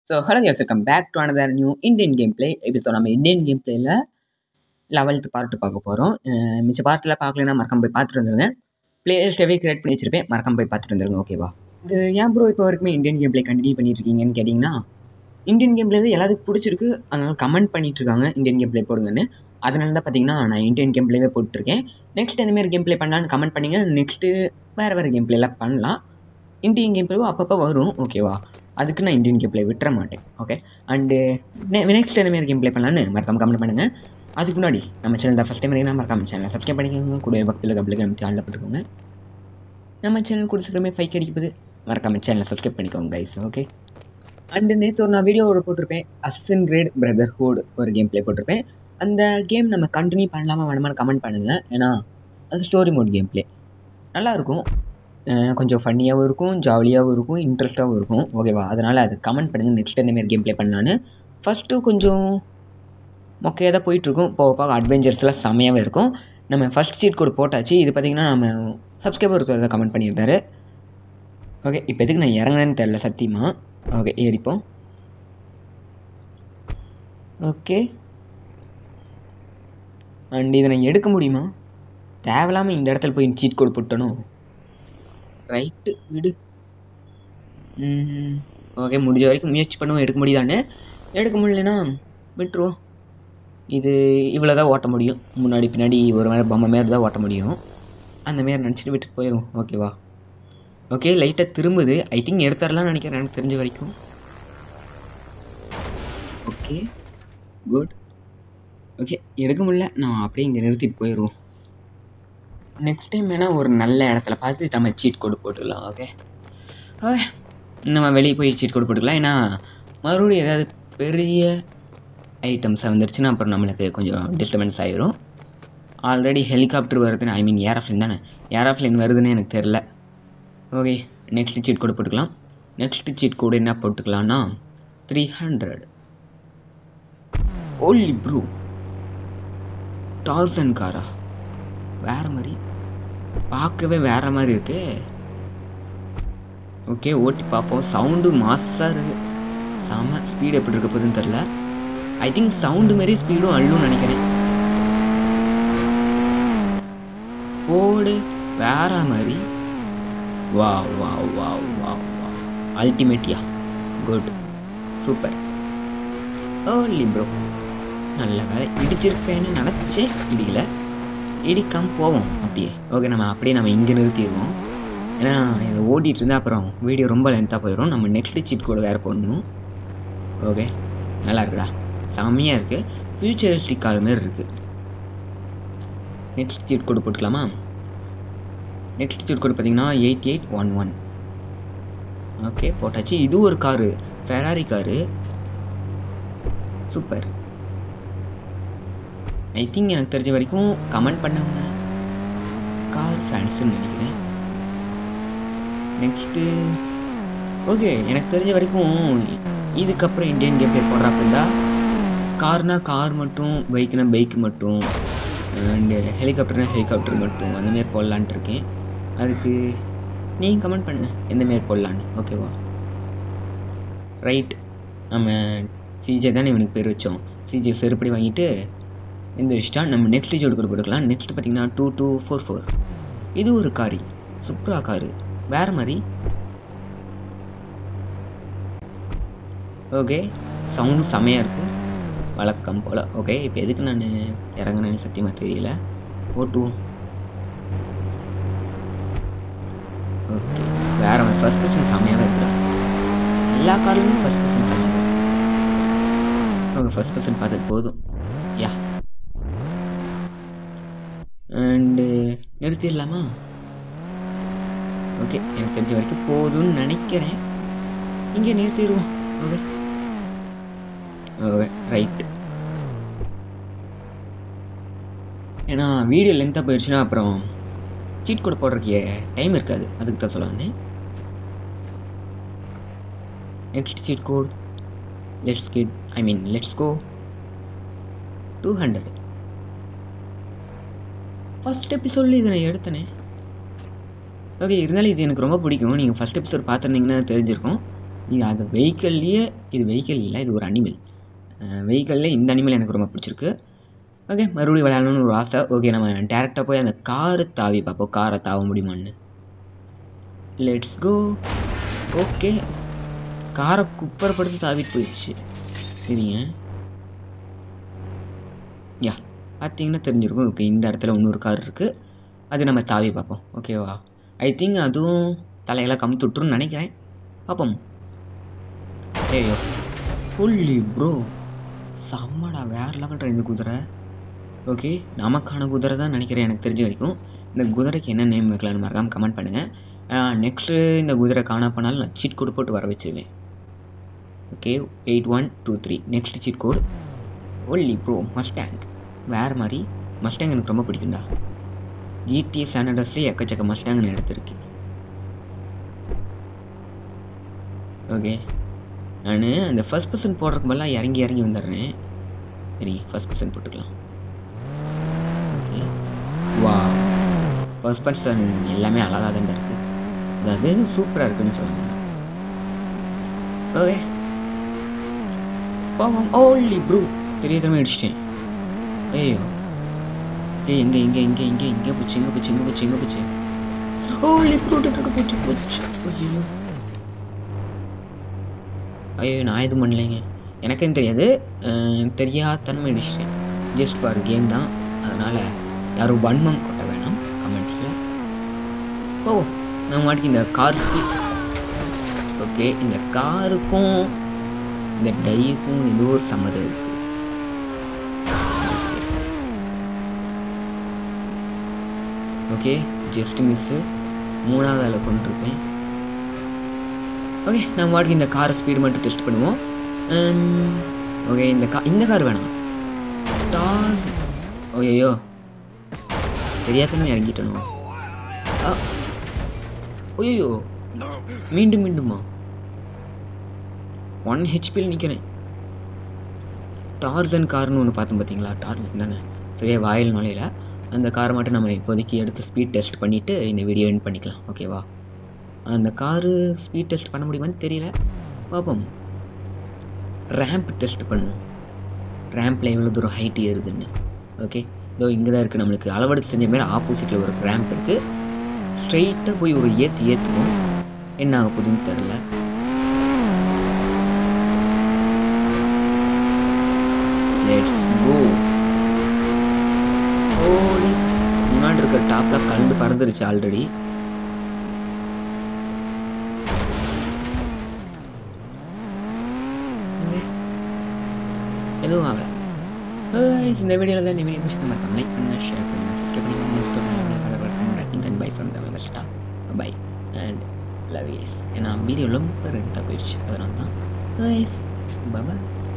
so hello guys welcome back to another new Indian game play episode நம்ம Indian game பிளேயில் லெவல்த்து part பார்க்க போகிறோம் மிச்ச பார்ட்டில் பார்க்கலன்னா மறக்காம போய் பார்த்துட்டு வந்துருங்க பிளேலிஸ்ட்டவே கிரியேட் பண்ணி வச்சிருப்பேன் மறக்காம போய் பார்த்துட்டு வந்துருங்க ஓகேவா இது ஏன் ப்ரோ இப்போ வரைக்குமே இந்தியன் கேம் பிளே கண்டினியூ பண்ணிட்டு இருக்கீங்கன்னு கேட்டிங்கன்னா இந்தியன் கேம் பிளே எல்லாத்துக்கும் பிடிச்சிருக்கு அதனால கமெண்ட் பண்ணிட்டு இருக்காங்க இந்தியன் கேம் பிளே போடுங்கன்னு அதனால தான் பார்த்தீங்கன்னா நான் இந்தியன் கேம் பிளேவே போட்டுருக்கேன் நெக்ஸ்ட் எந்தமாரி கேம் பிளே பண்ணலான்னு கமெண்ட் பண்ணிங்க நெக்ஸ்ட்டு வேறு வேறு கேம் பிளேலாம் பண்ணலாம் இந்தியன் கேம் பிளேவும் அப்பப்போ வரும் ஓகேவா அதுக்கு நான் இந்தியன் கேம் பிளே விட்டுற மாட்டேன் ஓகே அண்டு நெக்ஸ்ட் என்ன கேம் பிளே பண்ணலான்னு மறக்காம கமெண்ட் பண்ணுங்கள் அதுக்கு முன்னாடி நம்ம சேனல் தான் ஃபஸ்ட் டைம் வரீங்கன்னா மறக்காம சேனலை சப்ஸ்கிரைப் பண்ணிக்கோங்க கூட பக்தியில் கபலுக்கு நம்ம சேனலில் போட்டுக்கோங்க நம்ம சேனல் கூட சீக்கிரமே ஃபைக் அடிக்குது மறக்காம சேனலை சப்ஸ்கிரைப் பண்ணிக்கோங்க கைஸ் ஓகே அண்டு நேற்று ஒரு நான் வீடியோவோட போட்டிருப்பேன் அசன் கிரேட் பிரதர்ஹுட் ஒரு கேம் ப்ளே போட்டிருப்பேன் அந்த கேம் நம்ம கண்டினியூ பண்ணலாமா வேணுமான்னு கமெண்ட் பண்ணுங்கள் ஏன்னா அது ஸ்டோரி மோட் கேம் ப்ளே நல்லாயிருக்கும் அஹ் கொஞ்சம் ஃபன்னியாகவும் இருக்கும் ஜாலியாகவும் இருக்கும் இன்ட்ரெஸ்ட்டாகவும் இருக்கும் ஓகேவா அதனால் அது கமெண்ட் பண்ணுங்கள் நெக்ஸ்ட் எந்தமாரி கேம் ப்ளே பண்ணலான்னு ஃபஸ்ட்டு கொஞ்சம் மொக்கையாக தான் போயிட்டுருக்கும் போக போக அட்வென்ச்சர்ஸ்லாம் செம்மையாகவே இருக்கும் நம்ம ஃபஸ்ட் சீட் கோட் போட்டாச்சு இது பார்த்திங்கன்னா நம்ம சப்ஸ்கிரைபர் ஒருத்தர் தான் கமெண்ட் பண்ணியிருந்தாரு ஓகே இப்போ எதுக்கு நான் இறங்கினேன்னு தெரில சத்தியமாக ஓகே ஏறிப்போம் ஓகே அண்ட் இதை நான் எடுக்க முடியுமா தேவையில்லாமல் இந்த இடத்துல போய் சீட் கோட் போட்டணும் ரைட்டு விடு ஓகே முடிஞ்ச வரைக்கும் முயற்சி பண்ணுவோம் எடுக்க முடியுதானே எடுக்க முடியலனா விட்டுருவோம் இது இவ்வளோ தான் ஓட்ட முடியும் முன்னாடி பின்னாடி ஒரு மாதிரி பொம்மை மாரி தான் ஓட்ட முடியும் அந்த மாரி நினச்சிட்டு விட்டுட்டு போயிடும் ஓகேவா ஓகே லைட்டாக திரும்புது ஐ திங்க் எடுத்துடலாம்னு நினைக்கிறேன் எனக்கு தெரிஞ்ச வரைக்கும் ஓகே குட் ஓகே எடுக்க முடியல நான் அப்படியே இங்கே நிறுத்திட்டு போயிடுவோம் நெக்ஸ்ட் டைம் வேணால் ஒரு நல்ல இடத்துல பார்த்து நம்ம சீட் கோடு போட்டுக்கலாம் ஓகே ஓகே நம்ம வெளியே போய் சீட் கோடு போட்டுக்கலாம் ஏன்னா மறுபடியும் ஏதாவது பெரிய ஐட்டம்ஸ் வந்துருச்சுன்னா அப்புறம் நம்மளுக்கு கொஞ்சம் டிஸ்டர்பன்ஸ் ஆயிரும் ஆல்ரெடி ஹெலிகாப்டர் வருதுன்னு ஐ மீன் ஏரோஃப்ளைன் தானே ஏரோஃப்ளைன் வருதுன்னு எனக்கு தெரில ஓகே நெக்ஸ்ட் சீட் கோடு போட்டுக்கலாம் நெக்ஸ்ட் சீட் கோடு என்ன போட்டுக்கலாம்னா த்ரீ ஹண்ட்ரட் ஓல்லி ப்ரூ டார்சன் காரா வேறு மாதிரி பார்க்கவே வேறு மாதிரி இருக்கு ஓகே ஓட்டி பார்ப்போம் சவுண்டு மாஸாக இருக்கு செம ஸ்பீடு எப்படி இருக்க போகுதுன்னு தெரில ஐ திங்க் சவுண்டு மாரி ஸ்பீடும் அள்ளும் நினைக்கிறேன் ஓடு வேற மாதிரி வா வா வா வா வா அல்டிமேட்டியா குட் சூப்பர் ஓன்லி ப்ரோ நல்ல வேலை இடிச்சிருப்பேன்னு நினச்சேன் இடிக்கல இடிக்காம போவோம் அப்படியே ஓகே நம்ம அப்படியே நம்ம இங்கே நிறுத்திடுவோம் ஏன்னா இதை ஓட்டிகிட்டு இருந்தால் அப்புறம் வீடியோ ரொம்ப லென்த்தாக போயிடும் நம்ம நெக்ஸ்ட் சீட் கூட வேறு போடணும் ஓகே நல்லா இருக்குடா செம்மையாக இருக்குது ஃபியூச்சரிஸ்டிக் கார் மாரி இருக்குது நெக்ஸ்ட் சீட் கோடு போட்டுக்கலாமா நெக்ஸ்ட் சீட் கோடு பார்த்தீங்கன்னா eight eight one one okay போட்டாச்சு இது ஒரு car Ferrari car super I think எனக்கு தெரிஞ்ச வரைக்கும் கமெண்ட் பண்ணவங்க கார் ஃபேன்ஸுன்னு நினைக்கிறேன் நெக்ஸ்ட்டு ஓகே எனக்கு தெரிஞ்ச வரைக்கும் இதுக்கப்புறம் இந்தியன் கேம் ப்ளே போடுறாப்ப இருந்தால் கார்னா கார் மட்டும் பைக்னா பைக் மட்டும் அண்டு ஹெலிகாப்டர்னா ஹெலிகாப்டர் மட்டும் அந்தமாரி போடலான்ட்டு இருக்கேன் அதுக்கு நீங்கள் கமெண்ட் பண்ணுங்கள் எந்தமாரி போடலான்னு ஓகேவா ரைட் நம்ம சிஜே தானே இவனுக்கு பேர் வச்சோம் சிஜே செருப்படி வாங்கிட்டு இந்த வச்சுட்டா நம்ம நெக்ஸ்ட் ஜோடு கூட போட்டுக்கலாம் நெக்ஸ்ட் பார்த்தீங்கன்னா டூ டூ ஃபோர் ஃபோர் இது ஒரு காரி சுப்ரா காரு வேறு மாதிரி ஓகே சவுண்டு செமையாக இருக்குது வழக்கம் போல் ஓகே இப்போ எதுக்கு நான் இறங்குனேன்னு சத்தியமாக தெரியல ஓட்டுவோம் ஓகே வேறு மாதிரி ஃபஸ்ட் பர்சன் செமையாகவே இருக்குடா எல்லா கார்லையுமே ஃபஸ்ட் பர்சன் செம்மையாக ஓகே ஃபஸ்ட் பர்சன் பார்த்தது போதும் யா அண்டு நிறுத்திடலாமா ஓகே எனக்கு தெரிஞ்ச வரைக்கும் போதும்னு நினைக்கிறேன் இங்கே நிறுத்திடுவோம் ஓகே ஓகே ரைட் ஏன்னா வீடியோ லென்த்தாக போயிடுச்சுன்னா அப்புறம் சீட் கோட் போடுறதுக்கு டைம் இருக்காது அதுக்கு தான் சொல்ல வந்தேன் next cheat code let's get I mean let's go two hundred first எபிசோடில் இதை நான் எடுத்தனே ஓகே இருந்தாலும் இது எனக்கு ரொம்ப பிடிக்கும் நீங்கள் ஃபஸ்ட் எபிசோட் பார்த்துருந்தீங்கன்னா தெரிஞ்சிருக்கும் இது அது வெஹிக்கல்லையே இது வெஹிக்கல் இல்லை இது ஒரு அனிமல் வெஹிக்கல்லே இந்த அனிமல் எனக்கு ரொம்ப பிடிச்சிருக்கு ஓகே மறுபடியும் விளையாடணும்னு ஒரு ஆசை ஓகே நம்ம டேரெக்டாக போய் அந்த காரை தாவி பார்ப்போம் காரை தாவ முடியுமான்னு லெட்ஸ் கோ ஓகே காரை குப்பரப்படுத்தி தாவிட்டு போயிடுச்சு சரிங்க யா பார்த்தீங்கன்னா தெரிஞ்சிருக்கும் ஓகே இந்த இடத்துல இன்னொரு கார் இருக்குது அது நம்ம தாவி பார்ப்போம் ஓகேவா ஐ திங்க் அதுவும் தலையெல்லாம் கமுத்து விட்டுருன்னு நினைக்கிறேன் பார்ப்போம் ஏயோ புள்ளி ப்ரோ செம்மடா வேறு லெவல்ற இந்த குதிரை ஓகே நமக்கான குதிரை தான் நினைக்கிறேன் எனக்கு தெரிஞ்ச வரைக்கும் இந்த குதிரைக்கு என்ன நேம் வைக்கலாம்னு மறக்காமல் கமெண்ட் பண்ணுங்கள் நெக்ஸ்ட்டு இந்த குதிரை காணா போனாலும் நான் சீட் கோடு போட்டு வர வச்சிருவேன் okay eight one two three next cheat code ஒல்லி ப்ரோ மஸ்டேங் வேறு மாதிரி மஸ்டேங் எனக்கு ரொம்ப பிடிக்கும்டா ஜிடி சாண்டர்ஸ்லேயே எக்கச்சக்க மஸ்டாங் நான் எடுத்திருக்கேன் ஓகே நான் அந்த ஃபஸ்ட் பர்சன் போடுறதுக்கு பதிலாக இறங்கி இறங்கி வந்துடுறேன் சரிங்க ஃபஸ்ட் பர்சன் போட்டுக்கலாம் ஓகே வா ஃபஸ்ட் பர்சன் எல்லாமே அழகாக தான் இருக்குது அதாவது சூப்பராக இருக்குன்னு சொல்லுவாங்க ஓகே பாவம் ஓன்லி ப்ரூ தெரியாதமே அடிச்சிட்டேன் ஐயோ ஏய் எங்கே எங்கே எங்கே எங்கே எங்கே போச்சு எங்கே போச்சு எங்கே போச்சு எங்கே போச்சு ஓன்லி ப்ரூ போச்சு போச்சு ஐயோ ஐயோ நான் எதுவும் பண்ணலைங்க எனக்கும் தெரியாது அஹ், தெரியாதன்மை அடிச்சிட்டேன் ஜஸ்ட் ஃபார் கேம் தான் அதனால் யாரும் வன்மம் கொட்ட வேணாம் கமெண்ட்ஸில் ஓ நான் மாட்டிக்கு இந்த கார் ஸ்பீட் ஓகே இந்த காருக்கும் இந்த டைக்கும் ஏதோ ஒரு சம்மதம் இருக்குது ஓகே ஜஸ்ட் மிஸ்ஸு மூணாவது ஆளை கொண்டிருப்பேன் ஓகே நம்ம வாட்டுக்கு இந்த கார் ஸ்பீடு மட்டும் டெஸ்ட் பண்ணுவோம் ஓகே இந்த கா இந்த கார் வேணாம் டாஸ் ஓய்யோ தெரியாதமே இறங்கிட்டணும் ஓய்யோ மீண்டும் மீண்டுமா ஒன் ஹெச்பியில் நிற்கிறேன் டார்சன் கார்னு ஒன்று பார்த்தோம் பார்த்தீங்களா டார்சன் தானே சரியா வாயில் நுழையில அந்த காரை மட்டும் நம்ம இப்போதைக்கு எடுத்து ஸ்பீட் டெஸ்ட் பண்ணிவிட்டு இந்த வீடியோ எண்ட் பண்ணிக்கலாம் ஓகேவா அந்த காரு ஸ்பீட் டெஸ்ட் பண்ண முடியுமான்னு தெரியல பார்ப்போம் ரேம்ப் டெஸ்ட் பண்ணுவோம் ரேம்பில் எவ்வளோ தூரம் ஹைட் ஏறுதுன்னு ஓகே இதோ இங்கே தான் இருக்குது நம்மளுக்கு அளவெடுத்து செஞ்ச மாதிரி ஆப்போசிட்டில் ஒரு ரேம்ப் இருக்குது ஸ்ட்ரெயிட்டாக போய் ஒரு ஏற்று ஏற்றுவோம் என்ன ஆக போகுதுன்னு தெரில லெட்ஸ் கோ ஓடி முன்னாடி இருக்கிற டாப்பில் கலந்து பறந்துருச்சு ஆல்ரெடி எதுவும் ஆகலை Guys, இந்த வீடியோவில் தான் இந்த வீடியோ பிடிச்சி மறக்காம லைக் பண்ணுங்கள் ஷேர் பண்ணுங்கள் சப்ஸ்கிரைப் பண்ணுங்கள் நெக்ஸ்ட் பை ஃப்ரம் தமிழ் ஸ்டா பை அண்ட் லவ் இஸ் ஏன்னா வீடியோ ரொம்ப ரெண்டாக போயிடுச்சு அதனால தான் பை